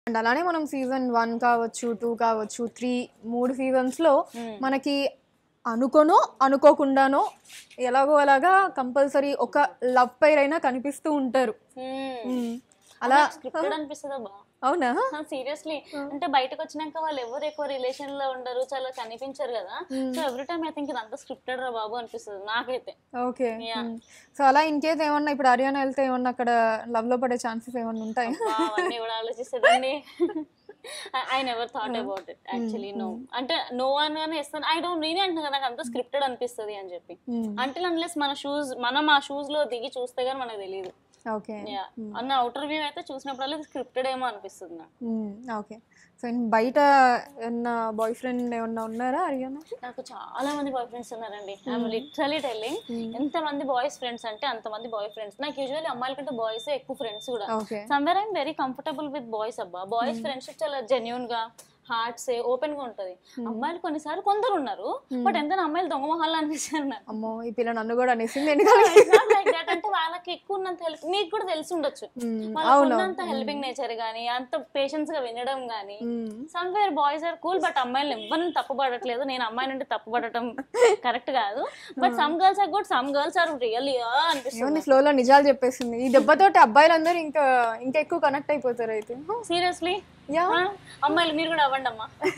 And అలానే మనం season one కావచ్చు టూ కావచ్చు త్రీ మూడు సీజన్స్లో మనకి అనుకోనో అనుకోకుండానో ఎలాగో అలాగా కంపల్సరీ ఒక లవ్ పైర్ అయినా కనిపిస్తూ ఉంటారు మ్మ్. అలా స్క్రిప్టెడ్ అనిపిస్తుందా బా అవునా సీరియస్లీ అంటే బయటకు వచ్చినాక వాళ్ళు ఎవరు ఎక్కువ రిలేషన్ లో ఉండరు చాలా కనిపించరు కదా so every time I think ఇదంతా స్క్రిప్టెడ్ రా బాబు అనిపిస్తుంది నాకైతే ఓకే Yeah. సో అలా ఇన్ కేస్ ఏమన్నా ఇప్పుడు హర్యానా వెళ్తే ఏమన్నా అక్కడ లవ్ లో పడే ఛాన్సెస్ ఏమన్నా ఉంటాయి బా, అవన్నీ కూడా ఆలోచిస్తుందండి I never thought about it actually no అంటే నో అని అని ఇస్తాను ఐ డోంట్ నేనే అంటున్నా కదా, నాకు అంతా స్క్రిప్టెడ్ అనిపిస్తుంది అని చెప్పి అంటే అన్లెస్ మన షూస్ మనం ఆ షూస్ లో దిగి చూస్తే గానీ మనకు తెలియదు ఓకే యా అన్న అవుటర్ వ్యూ అయితే చూసినప్పుడల్లా స్క్రిప్టెడ్ ఏమో అనిపిస్తుంది నాకు ఓకే సో బయట ఏమన్నా బాయ్ ఫ్రెండ్ ఏమన్నా ఉన్నారా హర్యానా నాకు చాలా మంది బాయ్ ఫ్రెండ్స్ ఉన్నారండి ఐఎమ్ లిటరలీ టెల్లింగ్ ఎంత మంది బాయ్స్ ఫ్రెండ్స్ అంటే అంత మంది బాయ్ ఫ్రెండ్స్ నాకు యూజువల్లీ అమ్మాయిల కంటే బాయ్స్ ఎక్కువ ఫ్రెండ్స్ కూడా okay somewhere I'm very comfortable with boys అబ్బా బాయ్స్ ఫ్రెండ్షిప్ చాలా జెన్యున్ గా హార్ట్స్ ఓపెన్ గా ఉంటది అమ్మాయిలు కొన్నిసార్లు కొందరు ఉన్నారు బట్ ఎంత అమ్మాయిలు దొంగ మొహాలు అనిపిస్తారు నాకు అమ్మో ఈ పిల్ల నన్ను కూడా అనేసింది ఎందుకంటే It's not like that. అంటే వాళ్ళకి ఎక్కువ ఉన్నంత హెల్ప్ మీకు కూడా తెలిసి ఉండొచ్చు వాళ్ళకి ఉన్నంత హెల్పింగ్ నేచర్ గానీ అంత పేషెన్స్ గా వినడం గానీ somewhere boys are cool but అమ్మాయిలు ఎవరిని తప్పుపడట్లేదు నేను అమ్మాయి నుండి తప్పుపడటం కరెక్ట్ కాదు but some girls are good some girls are really అనిపిస్తుంది ఏముంది ఫ్లో లో నిజాలు చెప్పేసింది ఈ దెబ్బతోటి అబ్బాయిలందరూ ఇంకా ఇంకా ఎక్కువ కనెక్ట్ అయిపోతారు అయితే సీరియస్లీ యా అమ్మాయిలు మీరు కూడా అవ్వండి అమ్మా